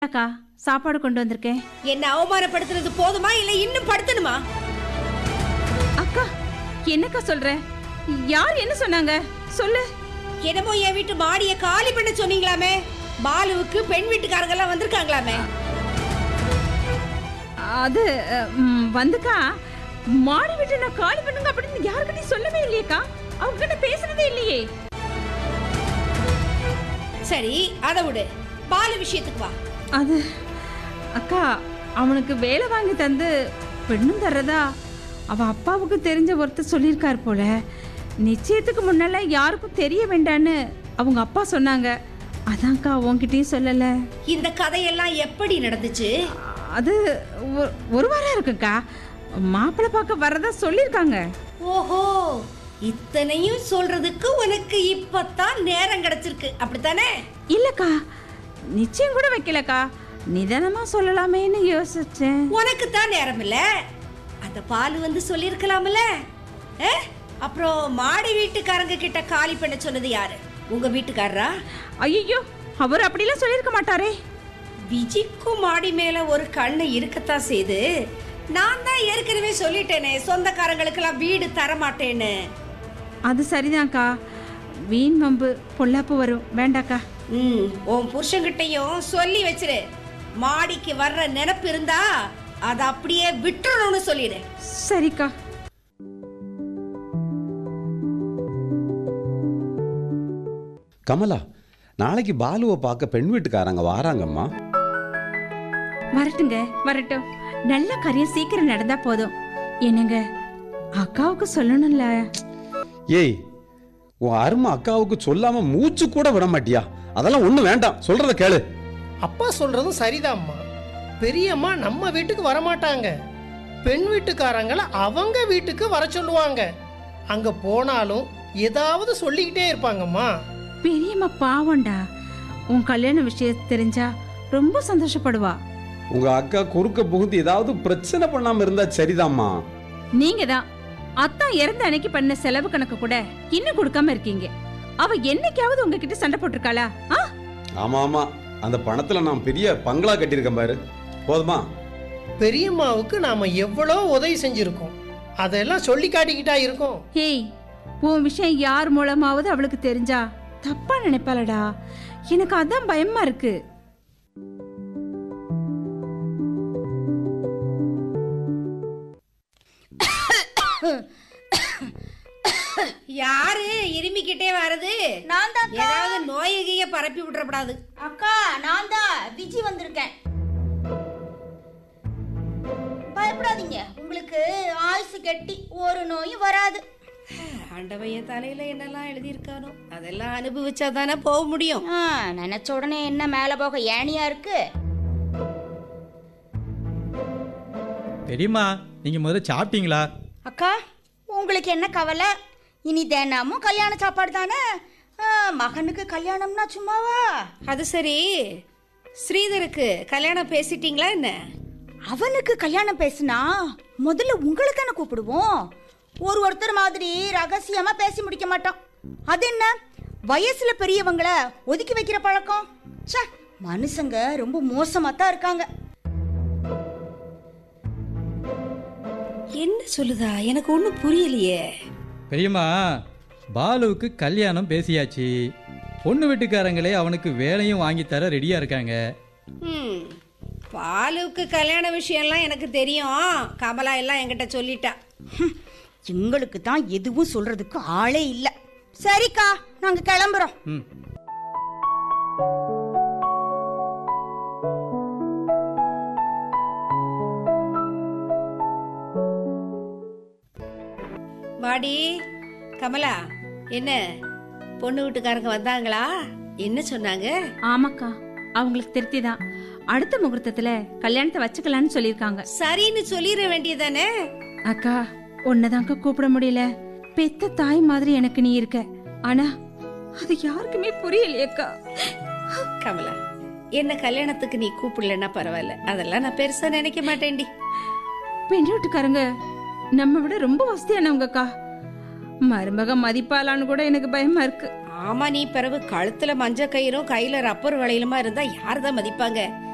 அக்கா சாப்பாடு கொண்டு வந்திருக்கேன் என்ன அவமானப்படுத்துறது போதுமா இல்ல இன்னும் படுத்தணுமா அக்கா என்னக்கா சொல்ற யார் என்ன சொன்னாங்க சொல்லு என்னமோ என் வீட்டு மாடிய காலி பண்ண சொன்னீங்களாமே பாலுவுக்கு பெண் வீட்டுக்காரங்க எல்லாம் வந்திருக்காங்களாமே அது ம், வந்துக்கா மாடி விட்டு நான் காலி பண்ணுங்க அப்படின்னு யாருக்கிட்டையும் சொல்லவே இல்லையேக்கா அவங்க கிட்ட பேசுனதே இல்லையே சரி அதை விடு பாலு விஷயத்துக்கு வா அது அக்கா அவனுக்கு வேலை வாங்கி தந்து பெண்ணும் தர்றதா அவ அப்பாவுக்கு தெரிஞ்ச ஒருத்தர் சொல்லியிருக்கார் போல நிச்சயத்துக்கு முன்னால யாருக்கும் தெரிய வேண்டான்னு அவங்க அப்பா சொன்னாங்க அதான்க்கா உன்கிட்டயும் சொல்லல இந்த கதையெல்லாம் எப்படி நடந்துச்சு அது ஒ- ஒரு வாரம் இருக்குக்கா மாப்பிள்ளை பார்க்க வரதா சொல்லியிருக்காங்க ஓஹோ இத்தனையும் சொல்றதுக்கு உனக்கு இப்பதான் நேரம் கிடைச்சிருக்கு அப்படித்தானே இல்லக்கா நிச்சயம் கூட வைக்கலக்கா நிதானமா சொல்லலாமேன்னு யோசிச்சேன் உனக்கு தான் நேரம் இல்ல அந்த பால் வந்து சொல்லியிருக்கலாம்ல ஆ? அப்புறம் மாடி வீட்டுக்காரங்க கிட்ட காலி பண்ண சொன்னது யாரு உங்க வீட்டுக்காரரா ஐயோ அவர் அப்படிலாம் சொல்லியிருக்க மாட்டாரே விஜிக்கும் மாடி மேல ஒரு கண்ணு இருக்கத்தான் செய்து நான் தான் ஏற்கனவே சொல்லிட்டேனே சொந்தக்காரங்களுக்கெல்லாம் வீடு தர மாட்டேன்னு அது சரிதான்க்கா வீண் வம்பு பொல்லாப்பு வரும் வேண்டாக்கா ம் உன் புருஷன்கிட்டயும் சொல்லி வச்சிரு மாடிக்கு வர்ற நினைப்பு இருந்தா அதை அப்படியே விட்டுறணும்னு சொல்லிடு சரிக்கா கமலா நாளைக்கு பாலுவை பார்க்க பெண் வீட்டுக்காரங்க வாராங்கம்மா வரட்டுங்க வரட்டும் நல்ல காரியம் சீக்கிரம் நடந்தா போதும் என்னங்க அக்காவுக்கு சொல்லணும்ல ஏய் உன் அருமை அக்காவுக்கு சொல்லாம மூச்சு கூட விட மாட்டியா அதெல்லாம் ஒண்ணு வேண்டாம் சொல்றத கேளு அப்பா சொல்றதும் சரிதாம்மா பெரியம்மா நம்ம வீட்டுக்கு வரமாட்டாங்க பெண் வீட்டுக்காரங்கள அவங்க வீட்டுக்கு வர சொல்லுவாங்க அங்க போனாலும் ஏதாவது சொல்லிக்கிட்டே இருப்பாங்கம்மா பெரியம்மா பாவம்டா உன் கல்யாண விஷயம் தெரிஞ்சா ரொம்ப சந்தோஷப்படுவா உங்க அக்கா குறுக்க புகுந்து ஏதாவது பிரச்சனை பண்ணாம இருந்தா சரிதாம்மா நீங்க தான் அத்தா இறந்த அன்னைக்கு பண்ண செலவு கணக்கு கூட இன்னும் கொடுக்காம இருக்கீங்க அவ என்னைக்காவது உங்ககிட்ட சண்டை போட்டிருக்காளா ஆ ஆமா ஆமா அந்த பணத்துல நான் பெரிய பங்களா கட்டியிருக்கேன் பாரு போதுமா பெரியம்மாவுக்கு நாம எவ்வளோ உதவி செஞ்சிருக்கோம் அதெல்லாம் சொல்லி காட்டிக்கிட்டா இருக்கோம் ஹேய் உன் விஷயம் யார் மூலமாவது அவளுக்கு தெரிஞ்சா தப்பா நினைப்பாளடா எனக்கு அதான் பயமா இருக்கு யாரு இருமிக்கிட்டே வருது நான் தான் ஏதாவது நோயகிய பரப்பி விட்டுறப்படாது அக்கா நான் தான் விஜி வந்திருக்கேன் பயப்படாதீங்க உங்களுக்கு ஆயுசு கட்டி ஒரு நோயும் வராது ஆண்டவைய தலையில என்னெல்லாம் எழுதியிருக்கானோ அதெல்லாம் அனுபவிச்சா தானே போக முடியும் ஆ, நினைச்ச உடனே என்ன மேல போக ஏணியா இருக்கு பெரியம்மா நீங்க முதல்ல சாப்பிட்டீங்களா அக்கா உங்களுக்கு என்ன கவலை இனி தினமும் கல்யாண சாப்பாடு தானே ஆ, மகனுக்கு கல்யாணம்னா சும்மாவா அது சரி ஸ்ரீதருக்கு கல்யாணம் பேசிட்டீங்களா என்ன அவனுக்கு கல்யாணம் பேசுனா முதல்ல உங்களை தானே கூப்பிடுவோம் ஒரு ஒருத்தர் மாதிரி ரகசியமா பேசி முடிக்க மாட்டோம் அது என்ன வயசுல பெரியவங்கள ஒதுக்கி வைக்கிற பழக்கம் ச்சே மனுஷங்க ரொம்ப மோசமா தான் இருக்காங்க என்ன சொல்லுதா எனக்கு ஒன்றும் புரியலையே பெரியம்மா பாலுவுக்கு கல்யாணம் பேசியாச்சு பொண்ணு வீட்டுக்காரங்களே அவனுக்கு வேலையும் வாங்கி தர ரெடியா இருக்காங்க ம் பாலுவுக்கு கல்யாண விஷயம்லாம் எனக்கு தெரியும் கமலா எல்லாம் என்கிட்ட சொல்லிட்டா ஹம், எங்களுக்கு தான் எதுவும் சொல்றதுக்கு ஆளே இல்ல சரிக்கா நாங்க கிளம்புறோம் ம் வாடி கமலா என்ன பொண்ணு வீட்டுக்காரங்க வந்தாங்களா என்ன சொன்னாங்க ஆமாக்கா அவங்களுக்கு திருப்தி தான் அடுத்த முகூர்த்தத்துல கல்யாணத்தை வச்சுக்கலாம்னு சொல்லியிருக்காங்க சரின்னு சொல்லிட வேண்டியதானே அக்கா உன்னதாங்க கூப்பிட முடியல பெத்த தாய் மாதிரி எனக்கு நீ இருக்க ஆனா அது யாருக்குமே புரியலையேக்கா கமலா என்ன கல்யாணத்துக்கு நீ கூப்பிடலன்னா பரவாயில்ல அதெல்லாம் நான் பெருசா நினைக்க மாட்டேன்டி பெண் வீட்டுக்காரங்க நம்ம விட ரொம்ப வசதியானவங்கக்கா மருமக மதிப்பாளான்னு கூட எனக்கு பயமா இருக்கு ஆமா நீ பிறகு கழுத்துல மஞ்ச கயிறும் கையில ரப்பர் வளையலுமா இருந்தா யார் தான் மதிப்பாங்க